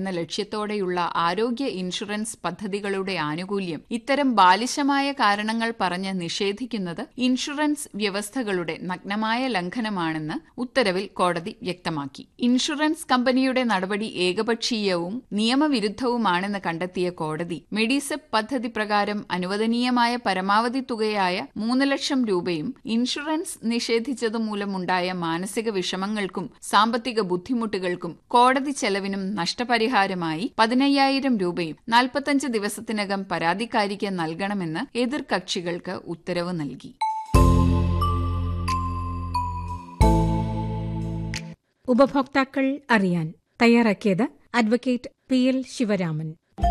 എന്ന ലക്ഷ്യത്തോടെയുള്ള ആരോഗ്യ ഇൻഷുറൻസ് പദ്ധതികളുടെ ആനുകൂല്യം ഇത്തരം ബാലിശമായ കാരണങ്ങൾ പറഞ്ഞ് നിഷേധിക്കുന്നത് ഇൻഷുറൻസ് വ്യവസ്ഥകളുടെ നഗ്നമായ ലംഘനമാണെന്ന് ഉത്തരവിൽ കോടതി വ്യക്തമാക്കി ഇൻഷുറൻസ് കമ്പനിയുടെ നടപടി ഏകപക്ഷീയവും നിയമവിരുദ്ധവുമാണെന്ന് കണ്ടെത്തിയ കോടതി മെഡിസെപ് പദ്ധതി പ്രകാരം അനുവദനീയമായ പരമാവധി തുകയായ മൂന്ന് ലക്ഷം രൂപയും ഇൻഷുറൻസ് നിഷേധിച്ചതുമൂലമുണ്ടായ മാനസിക വിഷമങ്ങൾക്കും സാമ്പത്തിക ബുദ്ധിമുട്ടുകൾക്കും കോടതി ചെലവിനും നഷ്ടപരിഹാരമായി പതിനയ്യായിരം രൂപയും നാൽപ്പത്തഞ്ച് ദിവസത്തിനകം പരാതിക്കാരിക്ക് നൽകണമെന്ന് എതിർകക്ഷികൾക്ക് ഉത്തരവ് നൽകി ഉപഭോക്താക്കൾ അറിയാൻ തയ്യാറാക്കിയത് അഡ്വക്കേറ്റ് പി എൽ ശിവരാമൻ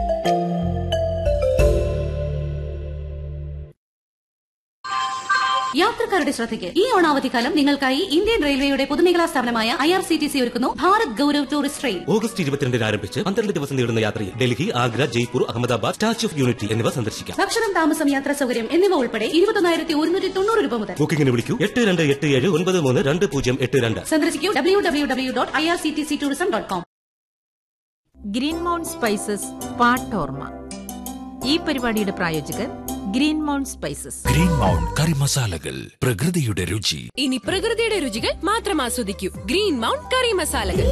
യാത്രക്കാരുടെ ശ്രദ്ധയ്ക്ക് ഈ ഓണാവധിക്കാലം നിങ്ങൾക്കായി ഇന്ത്യൻ റെയിൽവേയുടെ പൊതുമേഖലാ സ്ഥാപനമായ I R C T C ഒരുക്കുന്നു Bharat Gaurav tourist train August ഇരുപത്തിരണ്ടിന് ആരംഭിച്ച് പന്ത്രണ്ട് ദിവസം നീളുന്ന യാത്രയിൽ Delhi Agra Jaipur Ahmedabad statue of unity എന്നിവ സന്ദർശിക്കാം ഭക്ഷണം താമസം യാത്രാ സൗകര്യം എന്നിവ ഉൾപ്പെടെ ഇരുപത്തൊന്നായിരത്തി ഒരുന്നൂറ്റി തൊണ്ണൂറ് രൂപ മുതൽ ബുക്കിംഗിന് വിളിക്കൂ എട്ട് രണ്ട് എട്ട് ഏഴ് ഒൻപത് മൂന്ന് രണ്ട് പൂജ്യം എട്ട് രണ്ട് സന്ദർശിക്കൂ W W W dot I R C T C tourism dot com green mount spices പാട്ടോർമ ഈ പരിപാടിയുടെ പ്രായോജകർ green mount spices green mount കറി മസാലകൾ പ്രകൃതിയുടെ രുചി ഇനി പ്രകൃതിയുടെ രുചികൾ മാത്രം ആസ്വദിക്കൂ ഗ്രീൻ മൗണ്ട് കറി മസാലകൾ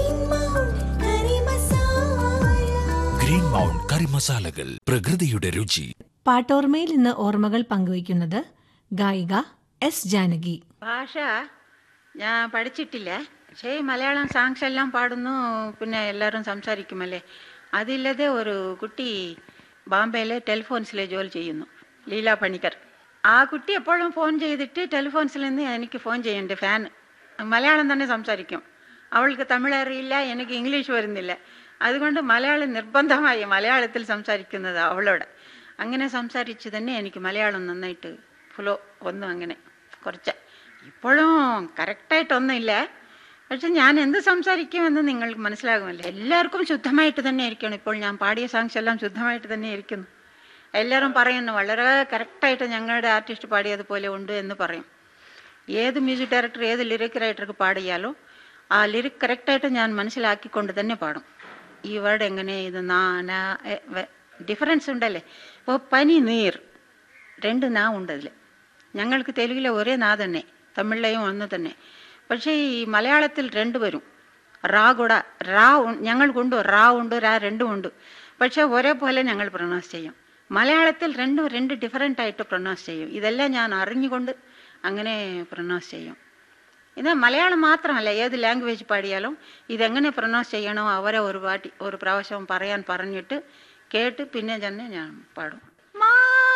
ഗ്രീൻ മൗണ്ട് കറി മസാലകൾ പ്രകൃതിയുടെ രുചി പാട്ടോർമയിൽ ഇന്ന് ഓർമ്മകൾ പങ്കുവയ്ക്കുന്നത് ഗായിക എസ് ജാനകി ഭാഷ ഞാൻ പഠിച്ചിട്ടില്ല പക്ഷേ ഈ മലയാളം സാങ്സ് എല്ലാം പാടുന്നു പിന്നെ എല്ലാവരും സംസാരിക്കുമല്ലേ അതില്ലാതെ ഒരു കുട്ടി ബാംബെയിലെ ടെലിഫോൺസിൽ ജോലി ചെയ്യുന്നു ലീല പണിക്കർ ആ കുട്ടി എപ്പോഴും ഫോൺ ചെയ്തിട്ട് ടെലിഫോൺസിൽ നിന്ന് എനിക്ക് ഫോൺ ചെയ്യണ്ടേ ഫാൻ മലയാളം തന്നെ സംസാരിക്കും അവൾക്ക് തമിഴ് അറിയില്ല എനിക്ക് ഇംഗ്ലീഷ് വരുന്നില്ല അതുകൊണ്ട് മലയാളം നിർബന്ധമായി മലയാളത്തിൽ സംസാരിക്കുന്നത് അവളോട് അങ്ങനെ സംസാരിച്ച് തന്നെ എനിക്ക് മലയാളം നന്നായിട്ട് ഫ്ലോ വന്നു അങ്ങനെ കുറച്ച് ഇപ്പോഴും കറക്റ്റായിട്ടൊന്നുമില്ല പക്ഷെ ഞാൻ എന്ത് സംസാരിക്കുമെന്ന് നിങ്ങൾക്ക് മനസ്സിലാകുമല്ലോ എല്ലാവർക്കും ശുദ്ധമായിട്ട് തന്നെ ഇരിക്കണം ഇപ്പോൾ ഞാൻ പാടിയ സോങ്സ് എല്ലാം ശുദ്ധമായിട്ട് തന്നെ ഇരിക്കുന്നു എല്ലാവരും പറയുന്നു വളരെ കറക്റ്റായിട്ട് ഞങ്ങളുടെ ആർട്ടിസ്റ്റ് പാടിയതുപോലെ ഉണ്ട് എന്ന് പറയും ഏത് മ്യൂസിക് ഡയറക്ടർ ഏത് ലിറിക് റൈറ്റർക്ക് പാടിയാലോ ആ ലിറിക് കറക്റ്റായിട്ട് ഞാൻ മനസ്സിലാക്കിക്കൊണ്ട് തന്നെ പാടും ഈ വേർഡ് എങ്ങനെ ഇത് നാ നാ ഡിഫറൻസ് ഉണ്ടല്ലേ ഇപ്പോൾ പനി നീർ രണ്ട് നാ ഉണ്ട് അതിൽ ഞങ്ങൾക്ക് തെലുങ്കിലെ ഒരേ നാ തന്നെ തമിഴിലെയും ഒന്ന് തന്നെ പക്ഷേ ഈ മലയാളത്തിൽ രണ്ട് വരും റാ കൂടെ റാ ഉ- ഞങ്ങൾക്കുണ്ട് റാ ഉണ്ട് രാ രണ്ടും ഉണ്ട് പക്ഷേ ഒരേപോലെ ഞങ്ങൾ പ്രൊനൗൺസ് ചെയ്യും മലയാളത്തിൽ രണ്ടും രണ്ട് ഡിഫറെൻ്റ് ആയിട്ട് പ്രൊനൗൺസ് ചെയ്യും ഇതെല്ലാം ഞാൻ അറിഞ്ഞുകൊണ്ട് അങ്ങനെ പ്രൊനൗൺസ് ചെയ്യും ഇത് മലയാളം മാത്രമല്ല ഏത് ലാംഗ്വേജ് പാടിയാലും ഇതെങ്ങനെ പ്രൊനൗൺസ് ചെയ്യണോ അവരെ ഒരു പാട്ടി ഒരു പ്രാവശ്യം പറയാൻ പറഞ്ഞിട്ട് കേട്ട് പിന്നെ തന്നെ ഞാൻ പാടും